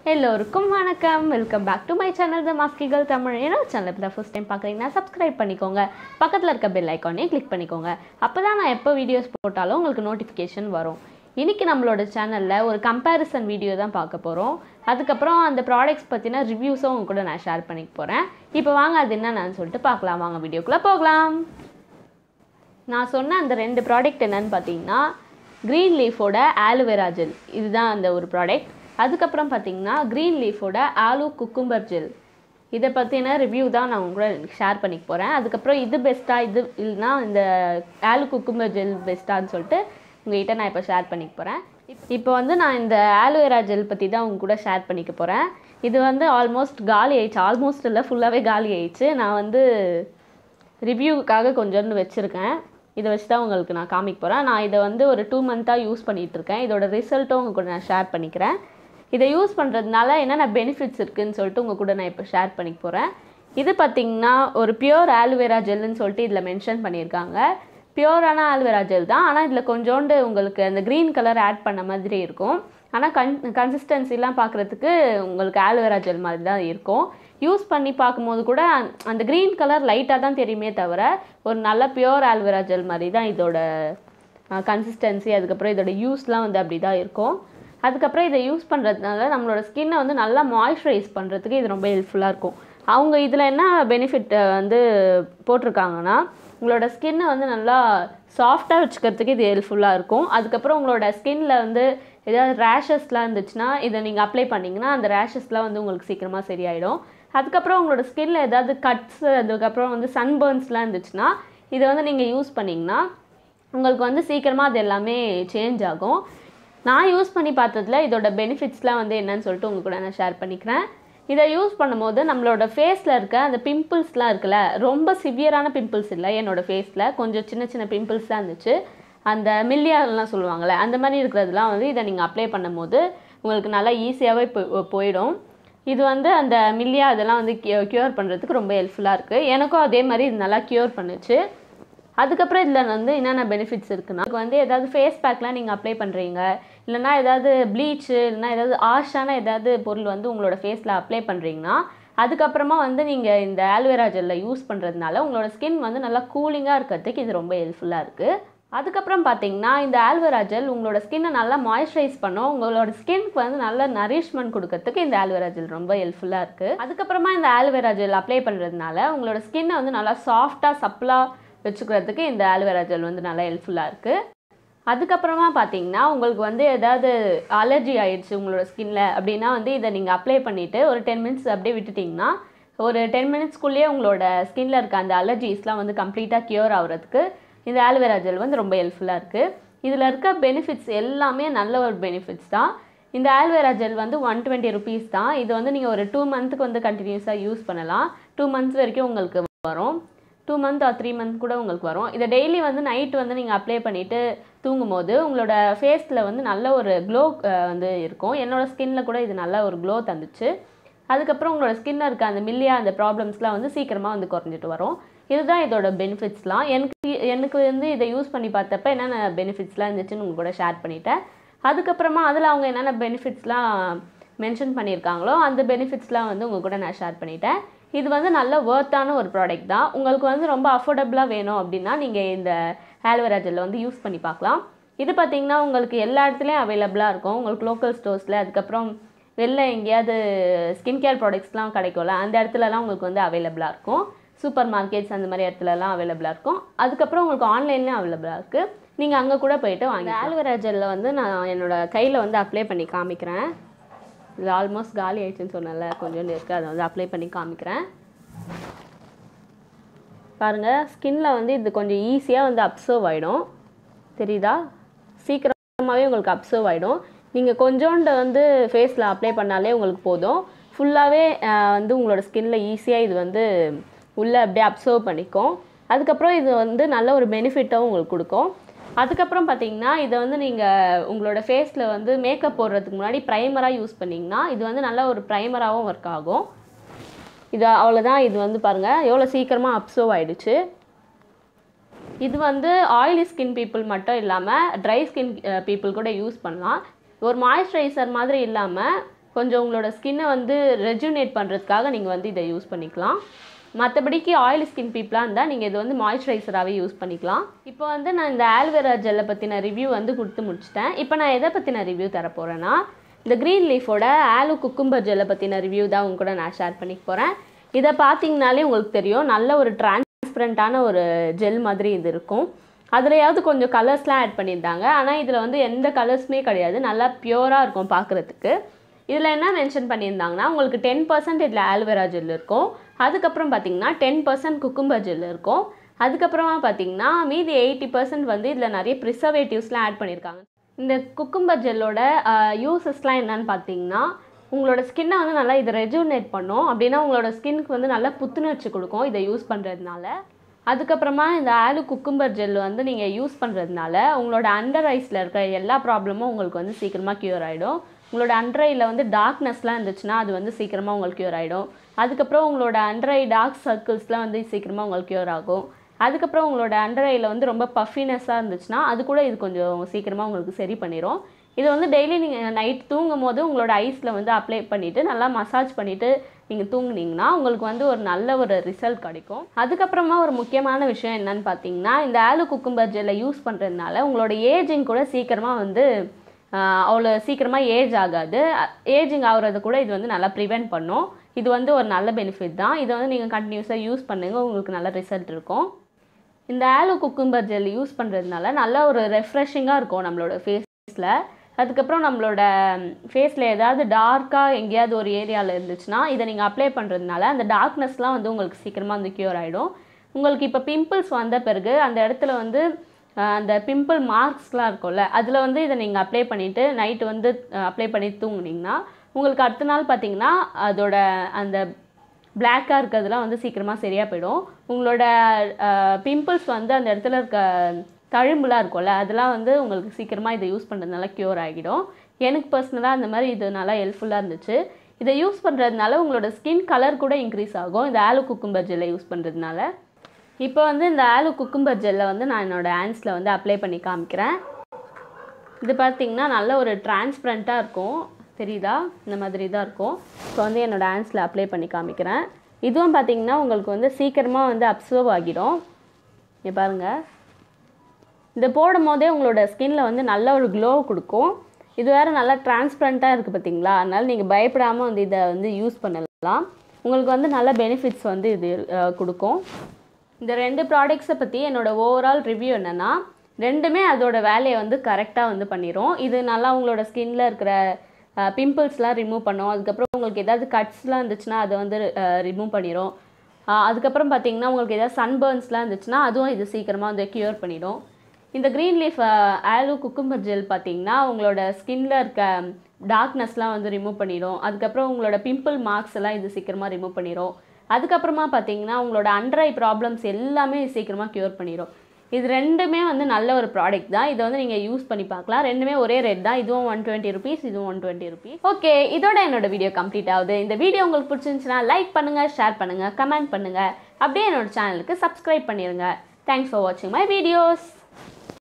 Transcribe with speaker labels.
Speaker 1: எல்லோருக்கும் வணக்கம் welcome back to my channel the மாஸ்கிகள் தமிழ் என்னோட சேனல் இப்போ தான் ஃபஸ்ட் டைம் பார்க்குறீங்கன்னா சப்ஸ்கிரைப் பண்ணிக்கோங்க பக்கத்தில் இருக்க பெல் ஐக்கானே கிளிக் பண்ணிக்கோங்க அப்போ தான் நான் எப்போ வீடியோஸ் போட்டாலும் உங்களுக்கு நோட்டிஃபிகேஷன் வரும் இன்றைக்கி நம்மளோட சேனலில் ஒரு கம்பேரிசன் வீடியோ தான் பார்க்க போகிறோம் அதுக்கப்புறம் அந்த ப்ராடக்ட்ஸ் பற்றின ரிவ்யூஸும் உங்க கூட நான் ஷேர் பண்ணிக்க போகிறேன் இப்போ வாங்க அது என்னன்னு சொல்லிட்டு பார்க்கலாம் வாங்க வீடியோக்குள்ளே போகலாம் நான் சொன்ன அந்த ரெண்டு ப்ராடக்ட் என்னன்னு பார்த்தீங்கன்னா க்ரீன் லீஃபோட ஆலுவேரா ஜெல் இதுதான் அந்த ஒரு ப்ராடக்ட் அதுக்கப்புறம் பார்த்தீங்கன்னா க்ரீன் லீஃபோட ஆலு குக்கும்பர் ஜெல் இதை பற்றின ரிவ்யூ தான் நான் உங்க கூட ஷேர் பண்ணிக்க போகிறேன் அதுக்கப்புறம் இது பெஸ்ட்டாக இது இல்லைனா இந்த ஆலு குக்கும்பர் ஜெல் பெஸ்ட்டான்னு சொல்லிட்டு உங்ககிட்ட நான் இப்போ ஷேர் பண்ணிக்க போகிறேன் இப்போ வந்து நான் இந்த ஆலுவேரா ஜெல் பற்றி தான் உங்க கூட ஷேர் பண்ணிக்க போகிறேன் இது வந்து ஆல்மோஸ்ட் காலி ஆயிடுச்சு ஆல்மோஸ்ட் இல்லை ஃபுல்லாகவே காலி ஆயிடுச்சு நான் வந்து ரிவ்யூவுக்காக கொஞ்சோண்டு வச்சுருக்கேன் இதை வச்சு தான் உங்களுக்கு நான் காமிக்க போகிறேன் நான் இதை வந்து ஒரு டூ மந்த்தாக யூஸ் பண்ணிகிட்டு இருக்கேன் இதோட ரிசல்ட்டும் உங்க கூட நான் ஷேர் பண்ணிக்கிறேன் இதை யூஸ் பண்ணுறதுனால என்னென்ன பெனிஃபிட்ஸ் இருக்குதுன்னு சொல்லிட்டு உங்கள் கூட நான் இப்போ ஷேர் பண்ணிக்க போகிறேன் இது பார்த்திங்கன்னா ஒரு பியூர் ஆலுவேரா ஜெல்லுன்னு சொல்லிட்டு இதில் மென்ஷன் பண்ணியிருக்காங்க பியூரான ஆலுவேரா ஜெல் தான் ஆனால் இதில் கொஞ்சோண்டு உங்களுக்கு அந்த க்ரீன் கலர் ஆட் பண்ண மாதிரி இருக்கும் ஆனால் கன் கன்சிஸ்டன்சிலாம் பார்க்குறதுக்கு உங்களுக்கு ஆலுவேரா ஜெல் மாதிரி தான் இருக்கும் யூஸ் பண்ணி பார்க்கும்போது கூட அந்த க்ரீன் கலர் லைட்டாக தான் தெரியுமே தவிர ஒரு நல்ல பியூர் ஆல்வேரா ஜெல் மாதிரி தான் இதோட கன்சிஸ்டன்சி அதுக்கப்புறம் இதோட யூஸ்லாம் வந்து அப்படி தான் இருக்கும் அதுக்கப்புறம் இதை யூஸ் பண்ணுறதுனால நம்மளோட ஸ்கின்னை வந்து நல்லா மாய்ஸ்சரைஸ் பண்ணுறதுக்கு இது ரொம்ப ஹெல்ப்ஃபுல்லாக இருக்கும் அவங்க இதில் என்ன பெனிஃபிட் வந்து போட்டிருக்காங்கன்னா உங்களோட ஸ்கின்னை வந்து நல்லா சாஃப்டாக வச்சுக்கிறதுக்கு இது ஹெல்ப்ஃபுல்லாக இருக்கும் அதுக்கப்புறம் உங்களோட ஸ்கின்ல வந்து ஏதாவது ரேஷஸ்லாம் இருந்துச்சுன்னா இதை நீங்கள் அப்ளை பண்ணிங்கன்னா அந்த ரேஷஸ்லாம் வந்து உங்களுக்கு சீக்கிரமாக சரியாயிடும் அதுக்கப்புறம் உங்களோட ஸ்கின்ல ஏதாவது கட்ஸ் அதுக்கப்புறம் வந்து சன்பர்ன்ஸ்லாம் இருந்துச்சுன்னா இதை வந்து நீங்கள் யூஸ் பண்ணிங்கன்னா உங்களுக்கு வந்து சீக்கிரமாக அது எல்லாமே சேஞ்ச் ஆகும் நான் யூஸ் பண்ணி பார்த்ததுல இதோட பெனிஃபிட்ஸ்லாம் வந்து என்னன்னு சொல்லிட்டு உங்க கூட நான் ஷேர் பண்ணிக்கிறேன் இதை யூஸ் பண்ணும்போது நம்மளோட ஃபேஸில் இருக்க அந்த பிம்பிள்ஸ்லாம் இருக்குல்ல ரொம்ப சிவியரான பிம்பிள்ஸ் இல்லை என்னோடய ஃபேஸில் கொஞ்சம் சின்ன சின்ன பிம்பிள்ஸ் தான் இருந்துச்சு அந்த மில்லியாலாம் சொல்லுவாங்கள்ல அந்த மாதிரி இருக்கிறதுலாம் வந்து இதை நீங்கள் அப்ளை பண்ணும்போது உங்களுக்கு நல்லா ஈஸியாகவே போயிடும் இது வந்து அந்த மில்லியா இதெல்லாம் வந்து க்யூர் பண்ணுறதுக்கு ரொம்ப ஹெல்ப்ஃபுல்லாக இருக்குது எனக்கும் அதே மாதிரி இது நல்லா க்யூர் பண்ணுச்சு அதுக்கப்புறம் இதில் வந்து என்னென்ன பெனிஃபிட்ஸ் இருக்குன்னா வந்து ஏதாவது ஃபேஸ் பேக்லாம் நீங்கள் அப்ளை பண்ணுறீங்க இல்லைனா ஏதாவது ப்ளீச்சு இல்லைனா ஏதாவது ஆஷான ஏதாவது பொருள் வந்து உங்களோட ஃபேஸில் அப்ளை பண்ணுறீங்கன்னா அதுக்கப்புறமா வந்து நீங்கள் இந்த ஆல்வேரா ஜெல்லை யூஸ் பண்ணுறதுனால உங்களோட ஸ்கின் வந்து நல்லா கூலிங்காக இருக்கிறதுக்கு இது ரொம்ப ஹெல்ப்ஃபுல்லாக இருக்குது அதுக்கப்புறம் பார்த்தீங்கன்னா இந்த ஆல்வேரா ஜெல் உங்களோட ஸ்கின்னை நல்லா மாய்ஸ்சரைஸ் பண்ணும் உங்களோட ஸ்கின்க்கு வந்து நல்ல நரிஷ்மெண்ட் கொடுக்கறதுக்கு இந்த ஆல்வேரா ஜெல் ரொம்ப ஹெல்ப்ஃபுல்லாக இருக்குது அதுக்கப்புறமா இந்த ஆல்வேரா ஜெல் அப்ளை பண்ணுறதுனால உங்களோட ஸ்கின்னை வந்து நல்லா சாஃப்டாக சப்ளாக வச்சுக்கிறதுக்கு இந்த ஆல்வேரா ஜெல் வந்து நல்லா ஹெல்ப்ஃபுல்லாக இருக்குது அதுக்கப்புறமா பார்த்தீங்கன்னா உங்களுக்கு வந்து ஏதாவது அலர்ஜி ஆயிடுச்சு உங்களோட ஸ்கின்ல அப்படின்னா வந்து இதை நீங்கள் அப்ளை பண்ணிவிட்டு ஒரு டென் மினிட்ஸ் அப்படியே விட்டுட்டிங்கன்னா ஒரு டென் மினிட்ஸ்க்குள்ளேயே உங்களோட ஸ்கின்ல இருக்க அந்த அலர்ஜிஸ்லாம் வந்து கம்ப்ளீட்டாக க்யூர் ஆகுறதுக்கு இந்த ஆல்வேரா ஜெல் வந்து ரொம்ப ஹெல்ப்ஃபுல்லாக இருக்குது இதில் இருக்க பெனிஃபிட்ஸ் எல்லாமே நல்ல ஒரு பெனிஃபிட்ஸ் தான் இந்த ஆல்வேரா ஜெல் வந்து ஒன் டுவெண்ட்டி ருபீஸ் தான் இது வந்து நீங்கள் ஒரு டூ மந்த்துக்கு வந்து கண்டினியூஸாக யூஸ் பண்ணலாம் டூ மந்த்ஸ் வரைக்கும் உங்களுக்கு வரும் two month or three month கூட உங்களுக்கு வரும் இதை டெய்லி வந்து நைட் வந்து நீங்கள் அப்ளை பண்ணிவிட்டு தூங்கும்போது உங்களோட ஃபேஸில் வந்து நல்ல ஒரு க்ளோ வந்து இருக்கும் என்னோடய ஸ்கின்ல கூட இது நல்ல ஒரு க்ளோ தந்துச்சு அதுக்கப்புறம் உங்களோட ஸ்கின்னில் இருக்க அந்த மில்லியா அந்த ப்ராப்ளம்ஸ்லாம் வந்து சீக்கிரமாக வந்து குறைஞ்சிட்டு வரும் இதுதான் இதோட பெனிஃபிட்ஸ்லாம் எனக்கு எனக்கு வந்து இதை யூஸ் பண்ணி பார்த்தப்ப என்னென்ன பெனிஃபிட்ஸ்லாம் இருந்துச்சுன்னு உங்க கூட ஷேர் பண்ணிட்டேன் அதுக்கப்புறமா அதில் அவங்க என்னென்ன பெனிஃபிட்ஸ்லாம் மென்ஷன் பண்ணியிருக்காங்களோ அந்த பெனிஃபிட்ஸ்லாம் வந்து உங்கள் கூட நான் ஷேர் பண்ணிட்டேன் இது வந்து நல்ல ஒர்த்தான ஒரு ப்ராடக்ட் தான் உங்களுக்கு வந்து ரொம்ப அஃபோர்டபுளாக வேணும் அப்படின்னா நீங்கள் இந்த ஆல்வேரா ஜெல்லை வந்து யூஸ் பண்ணி பார்க்கலாம் இது பார்த்திங்கன்னா உங்களுக்கு எல்லா இடத்துலையும் அவைலபிளாக இருக்கும் உங்களுக்கு லோக்கல் ஸ்டோர்ஸில் அதுக்கப்புறம் வெளில எங்கேயாவது ஸ்கின் கேர் ப்ராடக்ட்ஸ்லாம் கிடைக்கும்ல அந்த இடத்துலலாம் உங்களுக்கு வந்து அவைலபிளாக இருக்கும் சூப்பர் மார்க்கெட்ஸ் அந்த மாதிரி இடத்துலலாம் அவைலபிளாக இருக்கும் அதுக்கப்புறம் உங்களுக்கு ஆன்லைன்லேயும் அவைலபிளாக இருக்குது நீங்கள் அங்கே கூட போயிட்டு வாங்க ஆல்வேரா ஜெல்லை வந்து நான் என்னோடய கையில் வந்து அப்ளை பண்ணி காமிக்கிறேன் இது ஆல்மோஸ்ட் காலி ஆயிடுச்சுன்னு சொன்னல கொஞ்சோண்டு இருக்குது அதை வந்து அப்ளை பண்ணி காமிக்கிறேன் பாருங்கள் ஸ்கின்ல வந்து இது கொஞ்சம் ஈஸியாக வந்து அப்சர்வ் ஆகிடும் தெரியுதா சீக்கிரமாகவே உங்களுக்கு அப்சர்வ் ஆகிடும் நீங்கள் கொஞ்சோண்டு வந்து ஃபேஸில் அப்ளை பண்ணாலே உங்களுக்கு போதும் ஃபுல்லாகவே வந்து உங்களோட ஸ்கின்ல ஈஸியாக இது வந்து உள்ளே அப்படியே அப்சர்வ் பண்ணிக்கும் அதுக்கப்புறம் இது வந்து நல்ல ஒரு பெனிஃபிட்டாகவும் உங்களுக்கு கொடுக்கும் அதுக்கப்புறம் பார்த்தீங்கன்னா இதை வந்து நீங்கள் உங்களோட ஃபேஸில் வந்து மேக்கப் போடுறதுக்கு முன்னாடி ப்ரைமராக யூஸ் பண்ணிங்கன்னா இது வந்து நல்ல ஒரு ப்ரைமராகவும் ஒர்க் ஆகும் இது அவ்வளோதான் இது வந்து பாருங்கள் எவ்வளோ சீக்கிரமாக அப்சர்வ் ஆகிடுச்சு இது வந்து ஆயிலி ஸ்கின் பீப்புள் மட்டும் இல்லாமல் ட்ரை ஸ்கின் பீப்புள் கூட யூஸ் பண்ணலாம் ஒரு மாய்ஸ்சரைசர் மாதிரி இல்லாமல் கொஞ்சம் உங்களோட ஸ்கின்னை வந்து ரெஜுனேட் பண்ணுறதுக்காக நீங்கள் வந்து இதை யூஸ் பண்ணிக்கலாம் மற்றபடிக்கு ஆயில் ஸ்கின் பீப்புளாக இருந்தால் நீங்கள் இது வந்து மாய்ஸ்சரைசராகவே யூஸ் பண்ணிக்கலாம் இப்போ வந்து நான் இந்த ஆல்வேரா ஜெல்லை பற்றின ரிவ்யூ வந்து கொடுத்து முடிச்சிட்டேன் இப்போ நான் எதை பற்றின ரிவ்யூ தர போகிறேன்னா இந்த க்ரீன் லீஃபோட ஆலு குக்கும்பர் ஜெல்லை பற்றின ரிவ்யூ தான் உங்க கூட நான் ஷேர் பண்ணிக்க போகிறேன் இதை பார்த்தீங்கனாலே உங்களுக்கு தெரியும் நல்ல ஒரு டிரான்ஸ்பரண்ட்டான ஒரு ஜெல் மாதிரி இது இருக்கும் அதுலையாவது கொஞ்சம் கலர்ஸ்லாம் ஆட் பண்ணியிருந்தாங்க ஆனால் இதில் வந்து எந்த கலர்ஸுமே கிடையாது நல்லா பியூராக இருக்கும் பார்க்குறதுக்கு இதில் என்ன மென்ஷன் பண்ணியிருந்தாங்கன்னா உங்களுக்கு டென் பர்சன்ட் இதில் ஆல்வேரா ஜெல் இருக்கும் அதுக்கப்புறம் பார்த்தீங்கன்னா டென் பர்சன்ட் குக்கும்பர் ஜெல் இருக்கும் அதுக்கப்புறமா பார்த்தீங்கன்னா மீதி எயிட்டி பர்சன்ட் வந்து இதில் நிறைய ப்ரிசர்வேட்டிவ்ஸ்லாம் ஆட் பண்ணியிருக்காங்க இந்த குக்கும்பர் ஜெல்லோட யூசஸ்லாம் என்னன்னு பார்த்தீங்கன்னா உங்களோட ஸ்கின்னை வந்து நல்லா இதை ரெஜுனேட் பண்ணும் அப்படின்னா உங்களோட ஸ்கின்னுக்கு வந்து நல்லா புத்துணர்ச்சி கொடுக்கும் இதை யூஸ் பண்ணுறதுனால அதுக்கப்புறமா இந்த ஆலு குக்கும்பர் ஜெல் வந்து நீங்கள் யூஸ் பண்ணுறதுனால உங்களோட அண்டர் ஐஸில் இருக்க எல்லா ப்ராப்ளமும் உங்களுக்கு வந்து சீக்கிரமாக க்யூர் ஆகிடும் உங்களோட அண்டர் ஐயில் வந்து டார்க்னஸ்லாம் இருந்துச்சுன்னா அது வந்து சீக்கிரமாக உங்களுக்கு க்யூர் ஆகிடும் அதுக்கப்புறம் உங்களோட அண்டர் ஐ டார்க் சர்க்கிள்ஸ்லாம் வந்து சீக்கிரமாக உங்களுக்கு க்யூர் ஆகும் அதுக்கப்புறம் உங்களோட அண்டர் ஐயில் வந்து ரொம்ப பஃபினஸ்ஸாக இருந்துச்சுன்னா அது கூட இது கொஞ்சம் சீக்கிரமாக உங்களுக்கு சரி பண்ணிடும் இது வந்து டெய்லி நீங்கள் நைட் தூங்கும் போது உங்களோட ஐஸில் வந்து அப்ளை பண்ணிவிட்டு நல்லா மசாஜ் பண்ணிவிட்டு நீங்கள் தூங்குனீங்கன்னா உங்களுக்கு வந்து ஒரு நல்ல ஒரு ரிசல்ட் கிடைக்கும் அதுக்கப்புறமா ஒரு முக்கியமான விஷயம் என்னன்னு பார்த்தீங்கன்னா இந்த ஆலு குக்கும்பர் ஜெல்லை யூஸ் பண்ணுறதுனால உங்களோட ஏஜிங் கூட சீக்கிரமாக வந்து அவ்வளோ சீக்கிரமாக ஏஜ் ஆகாது ஏஜிங் ஆகுறது கூட இது வந்து நல்லா ப்ரிவெண்ட் பண்ணும் இது வந்து ஒரு நல்ல பெனிஃபிட் தான் இதை வந்து நீங்கள் கண்டினியூஸாக யூஸ் பண்ணுங்கள் உங்களுக்கு நல்ல ரிசல்ட் இருக்கும் இந்த ஆலு குக்கும்பர் ஜெல் யூஸ் பண்ணுறதுனால நல்ல ஒரு ரெஃப்ரெஷிங்காக இருக்கும் நம்மளோட ஃபேஸில் அதுக்கப்புறம் நம்மளோட ஃபேஸில் ஏதாவது டார்க்காக எங்கேயாவது ஒரு ஏரியாவில் இருந்துச்சுன்னா இதை நீங்கள் அப்ளை பண்ணுறதுனால அந்த டார்க்னஸ்லாம் வந்து உங்களுக்கு சீக்கிரமாக வந்து க்யூர் ஆகிடும் உங்களுக்கு இப்போ பிம்பிள்ஸ் வந்த பிறகு அந்த இடத்துல வந்து அந்த பிம்பிள் மார்க்ஸ்லாம் இருக்கும்ல அதில் வந்து இதை நீங்கள் அப்ளை பண்ணிவிட்டு நைட்டு வந்து அப்ளை பண்ணி தூங்குனீங்கன்னா உங்களுக்கு அடுத்த நாள் பார்த்தீங்கன்னா அதோட அந்த பிளாக்காக இருக்கிறதுலாம் வந்து சீக்கிரமாக சரியாக போயிடும் உங்களோட பிம்பிள்ஸ் வந்து அந்த இடத்துல இருக்க தழும்புலாம் இருக்கும்ல அதெல்லாம் வந்து உங்களுக்கு சீக்கிரமாக இதை யூஸ் பண்ணுறதுனால க்யூர் ஆகிடும் எனக்கு பர்சனலாக அந்த மாதிரி இது நல்லா ஹெல்ப்ஃபுல்லாக இருந்துச்சு இதை யூஸ் பண்ணுறதுனால உங்களோட ஸ்கின் கலர் கூட இன்க்ரீஸ் ஆகும் இந்த ஆலு குக்கும்பர் ஜெல்லை யூஸ் பண்ணுறதுனால இப்போ வந்து இந்த ஆலு குக்கும்பர் ஜெல்லை வந்து நான் என்னோடய ஹேண்ட்ஸில் வந்து அப்ளை பண்ணி காமிக்கிறேன் இது பார்த்திங்கன்னா நல்ல ஒரு டிரான்ஸ்பரண்ட்டாக இருக்கும் தெரியுதா இந்த மாதிரி தான் இருக்கும் இப்போ வந்து என்னோடய ஹேண்ட்ஸில் அப்ளை பண்ணி காமிக்கிறேன் இதுவும் பார்த்திங்கன்னா உங்களுக்கு வந்து சீக்கிரமாக வந்து அப்சர்வ் ஆகிடும் இங்கே பாருங்கள் இது போடும் போதே உங்களோட ஸ்கின்ல வந்து நல்ல ஒரு க்ளோ கொடுக்கும் இது வேறு நல்லா டிரான்ஸ்பரண்ட்டாக இருக்குது பார்த்தீங்களா அதனால் நீங்கள் பயப்படாமல் வந்து இதை வந்து யூஸ் பண்ணலாம் உங்களுக்கு வந்து நல்ல பெனிஃபிட்ஸ் வந்து இது கொடுக்கும் இந்த ரெண்டு ப்ராடக்ட்ஸை பற்றி என்னோடய ஓவரால் ரிவ்யூ என்னென்னா ரெண்டுமே அதோட வேலையை வந்து கரெக்டாக வந்து பண்ணிடும் இது நல்லா உங்களோட ஸ்கின்ல இருக்கிற பிம்பிள்ஸ்லாம் ரிமூவ் பண்ணும் அதுக்கப்புறம் உங்களுக்கு ஏதாவது கட்ஸ்லாம் இருந்துச்சுன்னா அதை வந்து ரிமூவ் பண்ணிடும் அதுக்கப்புறம் பார்த்தீங்கன்னா உங்களுக்கு ஏதாவது சன்பர்ன்ஸ்லாம் இருந்துச்சுன்னா அதுவும் இது சீக்கிரமாக வந்து க்யூர் பண்ணிடும் இந்த green leaf aloe cucumber gel பார்த்தீங்கன்னா உங்களோட ஸ்கின்ல இருக்க டார்க்னஸ்லாம் வந்து ரிமூவ் பண்ணிடும் அதுக்கப்புறம் உங்களோட பிம்பிள் மார்க்ஸ் எல்லாம் இது சீக்கிரமாக ரிமூவ் பண்ணிடும் அதுக்கப்புறமா பார்த்தீங்கன்னா உங்களோட அண்டர் ஐ ப்ராப்ளம்ஸ் எல்லாமே சீக்கிரமாக க்யூர் பண்ணிடும் இது ரெண்டுமே வந்து நல்ல ஒரு ப்ராடக்ட் தான் இதை வந்து நீங்கள் யூஸ் பண்ணி பார்க்கலாம் ரெண்டுமே ஒரே ரேட் தான் இதுவும் ஒன் டுவெண்ட்டி ருபீஸ் இதுவும் ஒன் டுவெண்ட்டி ருபீஸ் ஓகே இதோட என்னோட வீடியோ கம்ப்ளீட் ஆகுது இந்த வீடியோ உங்களுக்கு பிடிச்சிருந்துச்சுன்னா லைக் பண்ணுங்கள் ஷேர் பண்ணுங்கள் கமெண்ட் பண்ணுங்கள் அப்படியே என்னோட சேனலுக்கு சப்ஸ்கிரைப் பண்ணிடுங்க தேங்க்ஸ் ஃபார் வாட்சிங் மை வீடியோஸ்